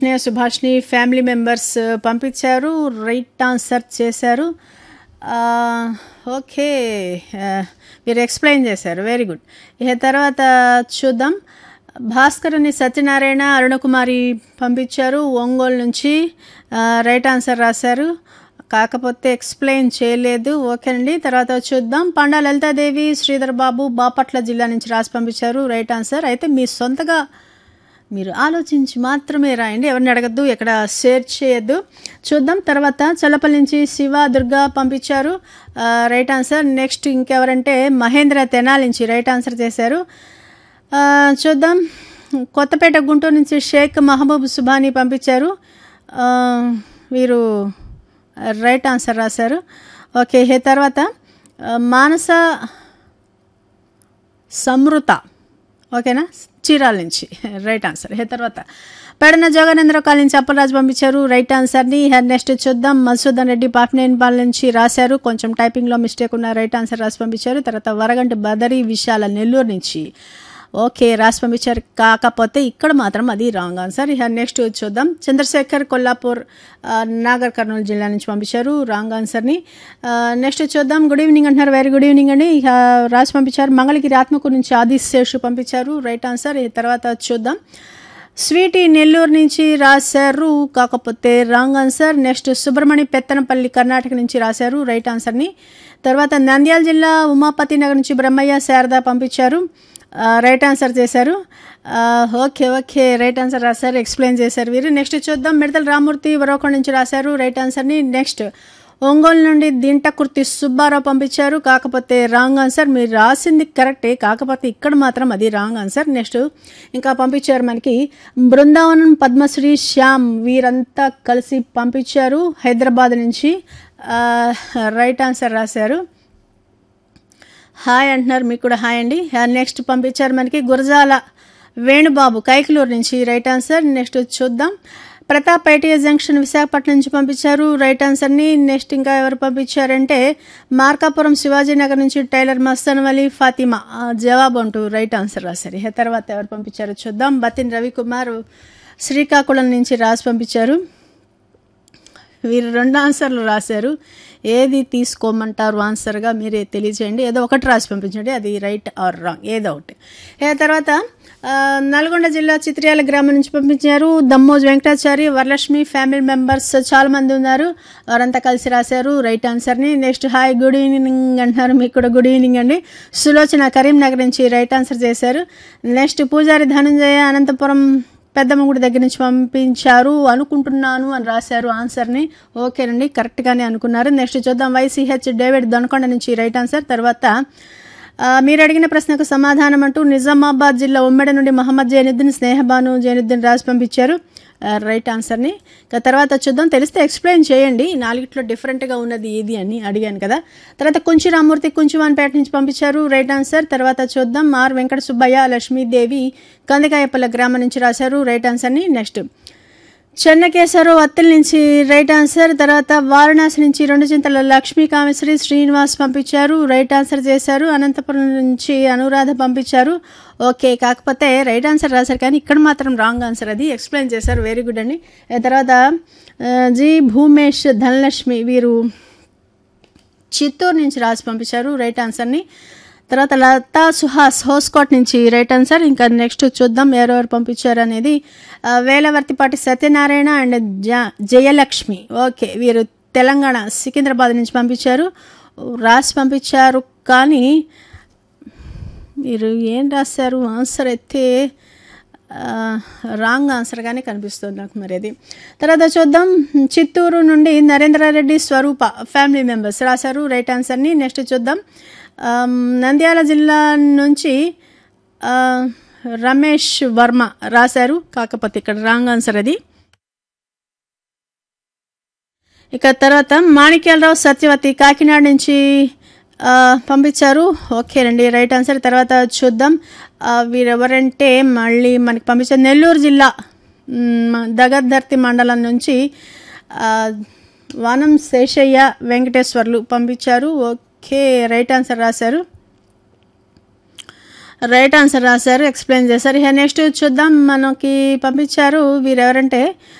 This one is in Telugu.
స్నేహ సుభాష్ని ఫ్యామిలీ మెంబర్స్ పంపించారు రైట్ ఆన్సర్ చేశారు ఆ, ఓకే ఆ, మీరు ఎక్స్ప్లెయిన్ చేశారు వెరీ గుడ్ ఇక తర్వాత చూద్దాం భాస్కరుని సత్యనారాయణ అరుణకుమారి పంపించారు ఒంగోలు నుంచి ఆ, రైట్ ఆన్సర్ రాశారు కాకపోతే ఎక్స్ప్లెయిన్ చేయలేదు ఓకేనండి తర్వాత చూద్దాం పండా లలితాదేవి శ్రీధర్ బాబు బాపట్ల జిల్లా నుంచి రాసి పంపించారు రైట్ ఆన్సర్ అయితే మీ సొంతగా మీరు ఆలోచించి మాత్రమే రాయండి ఎవరిని అడగద్దు ఎక్కడ షేర్ చేయొద్దు చూద్దాం తర్వాత చల్లపల్లి నుంచి శివ దుర్గా పంపించారు ఆ, రైట్ ఆన్సర్ నెక్స్ట్ ఇంకెవరంటే మహేంద్ర తెనాలి నుంచి రైట్ ఆన్సర్ చేశారు ఆ, చూద్దాం కొత్తపేట గుంటూరు నుంచి షేక్ మహబూబ్ సుబానీ పంపించారు ఆ, వీరు రైట్ ఆన్సర్ రాశారు ఓకే ఏ తర్వాత ఆ, మానస సమృత ఓకేనా చీరాల నుంచి రైట్ ఆన్సర్ ఏ తర్వాత పెడన జగనేంద్ర కాల్ నుంచి అప్పలరాజు పంపించారు రైట్ ఆన్సర్ని నెక్స్ట్ చూద్దాం మధుసూదన్ రెడ్డి పాపినేనిపాల్ నుంచి రాశారు కొంచెం టైపింగ్లో మిస్టేక్ ఉన్న రైట్ ఆన్సర్ రాసి పంపించారు తర్వాత వరగంటి బదరి విశాల నెల్లూరు నుంచి ఓకే రాసి పంపించారు కాకపోతే ఇక్కడ మాత్రం అది రాంగ్ ఆన్సర్ ఇక నెక్స్ట్ చూద్దాం చంద్రశేఖర్ కొల్లాపూర్ ఆ, నాగర్ కర్నూలు జిల్లా నుంచి పంపించారు రాంగ్ ఆన్సర్ని ఆ, నెక్స్ట్ చూద్దాం గుడ్ ఈవినింగ్ అంటున్నారు వెరీ గుడ్ ఈవినింగ్ అండి ఇక రాసి పంపించారు మంగళగిరి ఆత్మకూరు నుంచి ఆదిశేషు పంపించారు రైట్ ఆన్సర్ ఈ తర్వాత చూద్దాం స్వీటీ నెల్లూరు నుంచి రాశారు కాకపోతే wrong answer next Subrahmanya Pethanapalli Karnataka నుంచి రాశారు రైట్ ఆన్సర్ని తర్వాత నంద్యాల జిల్లా ఉమాపతి నగర్ నుంచి బ్రహ్మయ్య శారద పంపించారు ఆ, రైట్ ఆన్సర్ చేశారు ఆ, ఓకే ఓకే రైట్ ఆన్సర్ రాశారు ఎక్స్ప్లెయిన్ చేశారు వీరు నెక్స్ట్ చూద్దాం మిడతల రామూర్తి వరవకొండ నుంచి రాశారు రైట్ ఆన్సర్ని నెక్స్ట్ ఒంగోలు నుండి దింటకుర్తి సుబ్బారావు పంపించారు కాకపోతే రాంగ్ ఆన్సర్ మీరు రాసింది కరెక్టే కాకపోతే ఇక్కడ మాత్రం అది రాంగ్ ఆన్సర్ నెక్స్ట్ ఇంకా పంపించారు మనకి బృందావనం పద్మశ్రీ శ్యామ్ వీరంతా కలిసి పంపించారు హైదరాబాద్ నుంచి ఆ, రైట్ ఆన్సర్ రాశారు హాయ్ అంటున్నారు మీకు కూడా హాయ్ అండి నెక్స్ట్ పంపించారు మనకి గురజాల వేణుబాబు కైకలూరు నుంచి రైట్ ఆన్సర్ నెక్స్ట్ చూద్దాం ప్రతాప్ ఐటీఐ జంక్షన్ విశాఖపట్నం నుంచి పంపించారు రైట్ ఆన్సర్ని నెక్స్ట్ ఇంకా ఎవరు పంపించారంటే మార్కాపురం శివాజీ నగర్ నుంచి టైలర్ మస్తాన్ అలీ ఫాతిమా ఆ, జవాబు అంటూ రైట్ ఆన్సర్ రాశారు ఇక తర్వాత ఎవరు పంపించారో చూద్దాం బతిన్ రవికుమార్ శ్రీకాకుళం నుంచి రాసి పంపించారు వీరు రెండు ఆన్సర్లు రాశారు ఏది తీసుకోమంటారు ఆన్సర్గా మీరే తెలియజేయండి ఏదో ఒకటి రాసి పంపించండి అది రైట్ ఆర్ రాంగ్ ఏదో ఒకటి ఏ తర్వాత ఆ, నల్గొండ జిల్లా చిత్రియాల గ్రామం నుంచి పంపించారు దమ్మోజ్ వెంకటాచారి వరలక్ష్మి ఫ్యామిలీ మెంబర్స్ చాలా మంది ఉన్నారు వారంతా కలిసి రాశారు రైట్ ఆన్సర్ని నెక్స్ట్ హాయ్ గుడ్ ఈవినింగ్ అంటున్నారు మీకు కూడా గుడ్ ఈవినింగ్ అండి సులోచన కరీంనగర్ నుంచి రైట్ ఆన్సర్ చేశారు నెక్స్ట్ పూజారి ధనంజయ అనంతపురం పెద్దమ్మగుడి దగ్గర నుంచి పంపించారు అనుకుంటున్నాను అని రాశారు ఆన్సర్ని ఓకేనండి కరెక్ట్గానే అనుకున్నారు నెక్స్ట్ చూద్దాం వైసీహెచ్ డేవిడ్ దొనకొండ నుంచి రైట్ ఆన్సర్ తర్వాత ఆ, మీరు అడిగిన ప్రశ్నకు సమాధానం అంటూ నిజామాబాద్ జిల్లా ఉమ్మడి నుండి మహమ్మద్ జైనుద్దీన్ స్నేహబాను జైనుద్దీన్ రాసి పంపించారు ఆ, రైట్ ఆన్సర్ని ఇక తర్వాత చూద్దాం తెలిస్తే ఎక్స్ప్లెయిన్ చేయండి ఈ నాలుగిట్లో డిఫరెంట్గా ఉన్నది ఏది అని అడిగాను కదా తర్వాత కుంచి రామూర్తి కుంచివాన్పేట నుంచి పంపించారు రైట్ ఆన్సర్ తర్వాత చూద్దాం ఆర్ వెంకట సుబ్బయ్య లక్ష్మీదేవి కందికాయపల్ల గ్రామం నుంచి రాశారు రైట్ ఆన్సర్ని నెక్స్ట్ చెన్నకేశ్వరరావు అత్తల నుంచి రైట్ ఆన్సర్ తర్వాత వారణాసి నుంచి రెండు చింతల లక్ష్మీ కామేశ్వరి శ్రీనివాస్ పంపించారు రైట్ ఆన్సర్ చేశారు అనంతపురం నుంచి అనురాధ పంపించారు ఓకే కాకపోతే రైట్ ఆన్సర్ రాశారు కానీ ఇక్కడ మాత్రం రాంగ్ ఆన్సర్ అది ఎక్స్ప్లెయిన్ చేశారు వెరీ గుడ్ అండి ఆ తర్వాత ఆ, జి భూమేష్ ధనలక్ష్మి వీరు చిత్తూరు నుంచి రాసి పంపించారు రైట్ ఆన్సర్ని తర్వాత లతా సుహాస్ హోస్కోట్ నుంచి రైట్ ఆన్సర్ ఇంకా నెక్స్ట్ చూద్దాం ఎవరెవరు పంపించారు అనేది ఆ, వేలవర్తిపాటి సత్యనారాయణ అండ్ జ జయలక్ష్మి ఓకే వీరు తెలంగాణ సికింద్రాబాద్ నుంచి పంపించారు రాసి పంపించారు కానీ మీరు ఏం రాశారు ఆన్సర్ అయితే రాంగ్ ఆన్సర్గానే కనిపిస్తుంది నాకు మరి అది తర్వాత చూద్దాం చిత్తూరు నుండి నరేంద్రారెడ్డి స్వరూప ఫ్యామిలీ మెంబర్స్ రాశారు రైట్ ఆన్సర్ని నెక్స్ట్ చూద్దాం ఆమ్, నంద్యాల జిల్లా నుంచి ఆ, రమేష్ వర్మ రాశారు కాకపోతే ఇక్కడ రాంగ్ ఆన్సర్ అది ఇక తర్వాత మాణిక్యాలరావు సత్యవతి కాకినాడ నుంచి ఆ, పంపించారు ఓకేనండి రైట్ ఆన్సర్ తర్వాత చూద్దాం ఆ, వీరెవరంటే మళ్ళీ మనకి పంపించారు నెల్లూరు జిల్లా మ్, దగద్దర్తి మండలం నుంచి ఆ, వనం శేషయ్య వెంకటేశ్వర్లు పంపించారు ఓకే రైట్ ఆన్సర్ రాశారు రైట్ ఆన్సర్ రాశారు ఎక్స్ప్లెయిన్ చేశారు ఇక నెక్స్ట్ చూద్దాం మనకి పంపించారు వీరెవరంటే